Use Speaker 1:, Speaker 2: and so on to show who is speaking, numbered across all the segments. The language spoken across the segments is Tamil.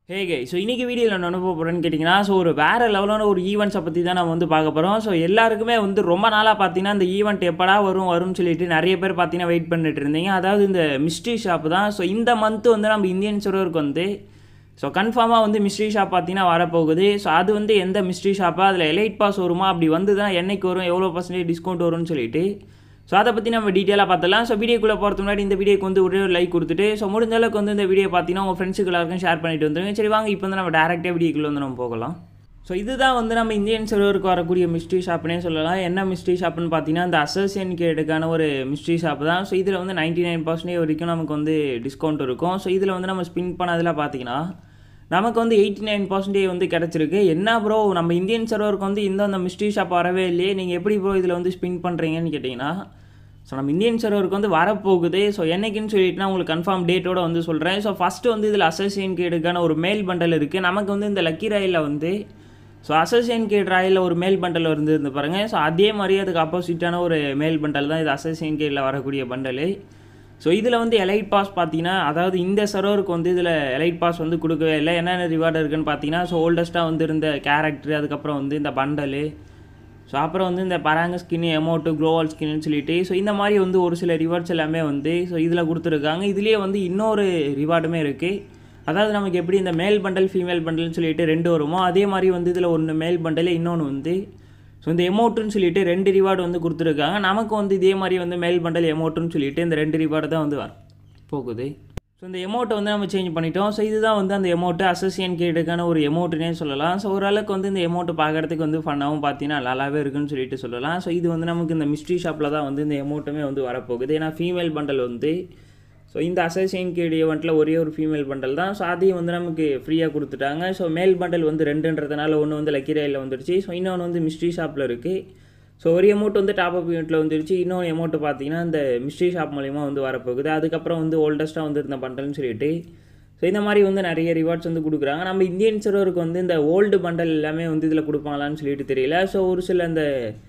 Speaker 1: ஹே கை ஸோ இன்றைக்கி வீடியோவில் என்ன அனுப்ப போகிறேன்னு கேட்டிங்கன்னா ஸோ ஒரு வேறு லெவலான ஒரு ஈவெண்ட்ஸை பற்றி தான் நம்ம வந்து பார்க்க போகிறோம் ஸோ எல்லாருக்குமே வந்து ரொம்ப நாளாக பார்த்தீங்கன்னா இந்த ஈவெண்ட் எப்படா வரும் வரும்னு சொல்லிட்டு நிறைய பேர் பார்த்தீங்கன்னா வெயிட் பண்ணிட்டு இருந்தீங்க அதாவது இந்த மிஸ்ட்ரி ஷாப் தான் ஸோ இந்த மந்த் வந்து நம்ம இந்தியன் சர்வருக்கு வந்து ஸோ கன்ஃபார்மாக வந்து மிஸ்ட்ரி ஷாப் பார்த்தீங்கன்னா வரப்போகுது ஸோ அது வந்து எந்த மிஸ்ட்ரி ஷாப்பாக அதில் எலைட் பாஸ் வருமா அப்படி வந்து தான் என்னைக்கு வரும் எவ்வளோ பர்சன்டேஜ் டிஸ்கவுண்ட் வரும்னு சொல்லிட்டு ஸோ அதை பற்றி நம்ம டீட்டெயிலாக பார்த்தலாம் ஸோ வீடியோக்குள்ளே போகிறதுக்கு முன்னாடி இந்த வீடியோக்கு வந்து ஒரே ஒரு லைக் கொடுத்துட்டு ஸோ முடிஞ்ச அளவுக்கு வந்து இந்த வீடியோ பார்த்தீங்கன்னா உங்கள் ஃப்ரெண்ட்ஸுக்கு எல்லாருக்கும் ஷேர் பண்ணிட்டு வந்துருங்க சரி வாங்க இப்போ வந்து நம்ம டேரெக்டாக வீடியோக்குள்ளே வந்து நம்ம போகலாம் ஸோ இதுதான் வந்து நம்ம இந்தியன் சர்வருக்கு வரக்கூடிய மிஸ்ட்ரி ஷாப்னே சொல்லலாம் என்ன மிஸ்ட்ரி ஷாப்னு பார்த்தீங்கன்னா இந்த அசோசியன் கேடுக்கான ஒரு மிஸ்ட்ரி ஷாப் தான் ஸோ இதில் வந்து நைன்ட்டி நைன் பர்சன்டேஜ் வரைக்கும் நமக்கு வந்து டிஸ்கவுண்ட் இருக்கும் ஸோ இதில் வந்து நம்ம ஸ்பின் பண்ணதில் பார்த்தீங்கன்னா நமக்கு வந்து எயிட்டி நைன் பர்சன்டேஜ் வந்து கிடச்சிருக்கு என்ன ப்ரோ நம்ம இந்தியன் சர்வருக்கு வந்து இந்த அந்த மிஸ்ட்ரி ஷாப் வரவே இல்லையே நீங்கள் எப்படி ப்ரோ இதில் வந்து ஸ்பின் பண்ணுறீங்கன்னு கேட்டிங்கன்னா ஸோ நம்ம இந்தியன் சர்வருக்கு வந்து வரப்போகுது ஸோ என்னைக்குன்னு சொல்லிட்டு நான் உங்களுக்கு கன்ஃபார்ம் டேட்டோட வந்து சொல்கிறேன் ஸோ ஃபஸ்ட்டு வந்து இதில் அசோசியன் கேடுக்கான ஒரு மேல் பண்டல் இருக்குது நமக்கு வந்து இந்த லக்கி ராயில் வந்து ஸோ அசோசியன் கேட் ராயில் ஒரு மேல் பண்டல் வந்து இருந்து பாருங்கள் ஸோ அதே மாதிரி அதுக்கு ஆப்போசிட்டான ஒரு மேல் பண்டல் தான் இது அசோசியன் கேட்டில் வரக்கூடிய பண்டலு ஸோ இதில் வந்து எலைட் பாஸ் பார்த்தீங்கன்னா அதாவது இந்த சர்வருக்கு வந்து இதில் எலைட் பாஸ் வந்து கொடுக்கவே இல்லை என்னென்ன ரிவார்டு இருக்குன்னு பார்த்தீங்கன்னா ஸோ ஓல்டஸ்ட்டாக வந்து இருந்த கேரக்டர் அதுக்கப்புறம் வந்து இந்த பண்டலு ஸோ அப்புறம் வந்து இந்த பராங்க ஸ்கின்னு எமௌண்ட்டு க்ளோவல் ஸ்கின்னு சொல்லிட்டு ஸோ இந்த மாதிரி வந்து ஒரு சில ரிவார்ட்ஸ் எல்லாமே வந்து ஸோ இதில் கொடுத்துருக்காங்க இதுலேயே வந்து இன்னொரு ரிவார்டுமே இருக்குது அதாவது நமக்கு எப்படி இந்த மேல் பண்டல் ஃபீமேல் பண்டல்னு சொல்லிட்டு ரெண்டு வருமோ அதே மாதிரி வந்து இதில் ஒன்று மேல் பண்டல் இன்னொன்று வந்து ஸோ இந்த எமௌண்ட்டுன்னு சொல்லிட்டு ரெண்டு ரிவார்டு வந்து கொடுத்துருக்காங்க நமக்கு வந்து இதே மாதிரி வந்து மேல் பண்டல் எமௌண்ட்டுன்னு சொல்லிட்டு இந்த ரெண்டு ரிவார்டு தான் வந்து வர போகுது ஸோ இந்த எமௌண்ட்டை வந்து நம்ம சேஞ்ச் பண்ணிட்டோம் ஸோ இதுதான் வந்து அந்த எமௌண்ட்டு அசோசியன் கேடுக்கான ஒரு எமௌண்ட்டுனே சொல்லலாம் ஸோ ஓரளவுக்கு வந்து இந்த எமௌண்ட்டு பார்க்குறதுக்கு வந்து ஃபன்னாகவும் பார்த்தீங்கன்னா நல்லாவே இருக்குன்னு சொல்லிட்டு சொல்லலாம் ஸோ இது வந்து நமக்கு இந்த மிஸ்ட்ரி ஷாப்பில் தான் வந்து இந்த எமௌண்ட்டுமே வந்து வரப்போகுது ஏன்னா ஃபீமேல் பண்டல் வந்து ஸோ இந்த அசோசியன் கேடு ஈவெண்ட்டில் ஒரே ஒரு ஃபீமேல் பண்டல் தான் ஸோ அதையும் வந்து நமக்கு ஃப்ரீயாக கொடுத்துட்டாங்க ஸோ மேல் பண்டல் வந்து ரெண்டுன்றதுனால ஒன்று வந்து லக்கி ரயிலில் வந்துருச்சு ஸோ இன்னொன்று வந்து மிஸ்ட்ரி ஷாப்பில் இருக்குது ஸோ ஒரு அமௌண்ட் வந்து டாப் அப் யூனிட்டில் வந்துருச்சு இன்னொரு அமௌண்ட்டு பார்த்தீங்கன்னா இந்த மிஸ்ட்ரி ஷாப் மூலிமா வந்து வரப்போகுது அதுக்கப்புறம் வந்து ஓல்டஸ்ட்டாக வந்து இருந்த பண்டல்னு சொல்லிட்டு ஸோ இந்த மாதிரி வந்து நிறைய ரிவார்ட்ஸ் வந்து கொடுக்குறாங்க நம்ம இந்தியன் சர்வருக்கு வந்து இந்த ஓல்டு பண்டல் எல்லாமே வந்து இதில் கொடுப்பாங்களான்னு சொல்லிட்டு தெரியல ஸோ ஒரு சில இந்த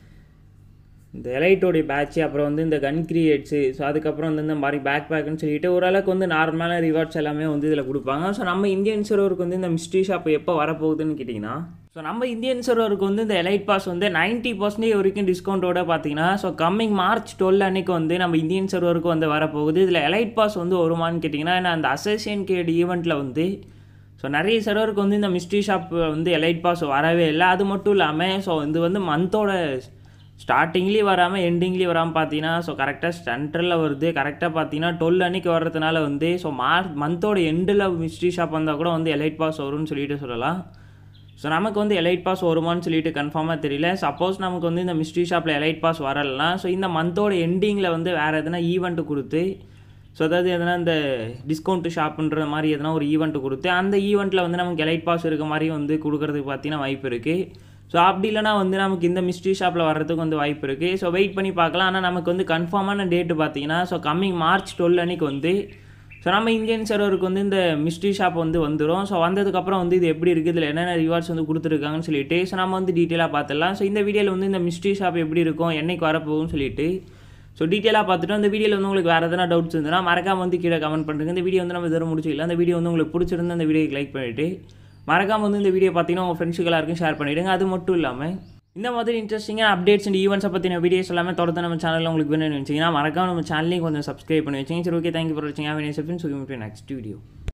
Speaker 1: இந்த எலைட்டோடைய பேட்ச்சு அப்புறம் வந்து இந்த கன் கிரியேட்ஸு ஸோ அதுக்கப்புறம் வந்து இந்த மாதிரி பேக் பேக்குன்னு சொல்லிட்டு ஓரளவுக்கு வந்து நார்மலான ரிவார்ட்ஸ் எல்லாமே வந்து இதில் கொடுப்பாங்க ஸோ நம்ம இந்தியன் சர்வருக்கு வந்து இந்த மிஸ்ட்ரி ஷாப் எப்போ வரப்போகுதுன்னு கேட்டிங்கன்னா ஸோ நம்ம இந்தியன் சர்வருக்கு வந்து இந்த எலைட் பாஸ் வந்து நைன்ட்டி பர்சன்டேஜ் வரைக்கும் டிஸ்கவுண்ட்டோட பார்த்தீங்கன்னா ஸோ கம்மிங் மார்ச் டுவெல் அன்னைக்கு வந்து நம்ம இந்தியன் சர்வருக்கு வந்து வரப்போகுது இதில் எலைட் பாஸ் வந்து வருமானு கேட்டிங்கன்னா ஏன்னா அந்த அசோசியன் கேட் ஈவெண்ட்டில் வந்து ஸோ நிறைய சர்வருக்கு வந்து இந்த மிஸ்ட்ரி ஷாப் வந்து எலைட் பாஸ் வரவே இல்லை அது மட்டும் இல்லாமல் ஸோ இது வந்து மந்தோட ஸ்டார்டிங்லேயும் வராமல் எண்டிங்லேயும் வராமல் பார்த்தீங்கன்னா ஸோ கரெக்டாக சென்ட்ரலில் வருது கரெக்டாக பார்த்தீங்கன்னா டுவெல் அன்னைக்கு வர்றதுனால வந்து ஸோ மார்ச் மந்தோட எண்டில் மிஸ்ட்ரி ஷாப் வந்தால் கூட வந்து எலைட் பாஸ் வரும்னு சொல்லிட்டு சொல்லலாம் ஸோ நமக்கு வந்து எலைட் பாஸ் வருமானு சொல்லிட்டு கன்ஃபார்மாக தெரியல சப்போஸ் நமக்கு வந்து இந்த மிஸ்ட்ரி ஷாப்பில் எலைட் பாஸ் வரலனா ஸோ இந்த மந்தோட எண்டிங்கில் வந்து வேறு எதனா ஈவெண்ட்டு கொடுத்து ஸோ அதாவது எதனா இந்த டிஸ்கவுண்ட்டு ஷாப்புன்ற மாதிரி எதனா ஒரு ஈவெண்ட்டு கொடுத்து அந்த ஈவெண்ட்டில் வந்து நமக்கு எலைட் பாஸ் இருக்க மாதிரி வந்து கொடுக்கறதுக்கு பார்த்தீங்கன்னா வாய்ப்பு இருக்குது ஸோ அப்படி இல்லைனா வந்து நமக்கு இந்த மிஸ்ட்ரி ஷாப்பில் வர்றதுக்கு வந்து வாய்ப்பு இருக்குது ஸோ வெயிட் பண்ணி பார்க்கலாம் ஆனால் நமக்கு வந்து கன்ஃபார்மான டேட்டு பார்த்தீங்கன்னா ஸோ கம்மிங் மார்ச் டுவெல் அன்னைக்கு வந்து ஸோ நம்ம இந்தியன் சர்வருக்கு வந்து இந்த மிஸ்ட்ரி ஷாப் வந்து வந்துடும் ஸோ வந்ததுக்கப்புறம் வந்து இது எப்படி இருக்குது இதில் என்னென்ன ரிவார்ட்ஸ் வந்து கொடுத்துருக்காங்கன்னு சொல்லிட்டு ஸோ நம்ம வந்து டீட்டெயிலாக பார்த்துடலாம் ஸோ இந்த வீடியோவில் வந்து இந்த மிஸ்ட்ரி ஷாப் எப்படி இருக்கும் என்னைக்கு வரப்போகும்னு சொல்லிட்டு ஸோ டீட்டெயிலாக பார்த்துட்டு அந்த வீடியோவில் வந்து உங்களுக்கு வேறு எதனா டவுட்ஸ் இருந்ததுன்னா மறக்காம வந்து கீழே கமெண்ட் பண்ணுறேங்க இந்த வீடியோ வந்து நம்ம இதோட முடிச்சிக்கலாம் அந்த வீடியோ வந்து உங்களுக்கு பிடிச்சிருந்தா அந்த வீடியோக்கு லைக் பண்ணிவிட்டு மறக்காம வந்து இந்த வீடியோ பார்த்தீங்கன்னா உங்கள் ஃப்ரெண்ட்ஸுக்கு எல்லாருக்கும் ஷேர் பண்ணிவிடுங்க அது மட்டும் இல்லாமல் இந்த மாதிரி இன்ட்ரெஸ்டிங்காக அப்டேட்ஸ் அண்ட் ஈவெண்ட்ஸை பற்றின வீடியோஸ் எல்லாமே தொடர்ந்து நம்ம சேனலில் உங்களுக்கு வேணும்னு வச்சிங்கன்னா மறக்காம நம்ம சேனலையும் கொஞ்சம் சப்ஸ்கிரைப் பண்ணி வச்சிங்க சரி ஓகே தேங்க்யூ ஃபார் வாட்சிங் ஹேவ் நெக்ஸ்ட் வீடியோ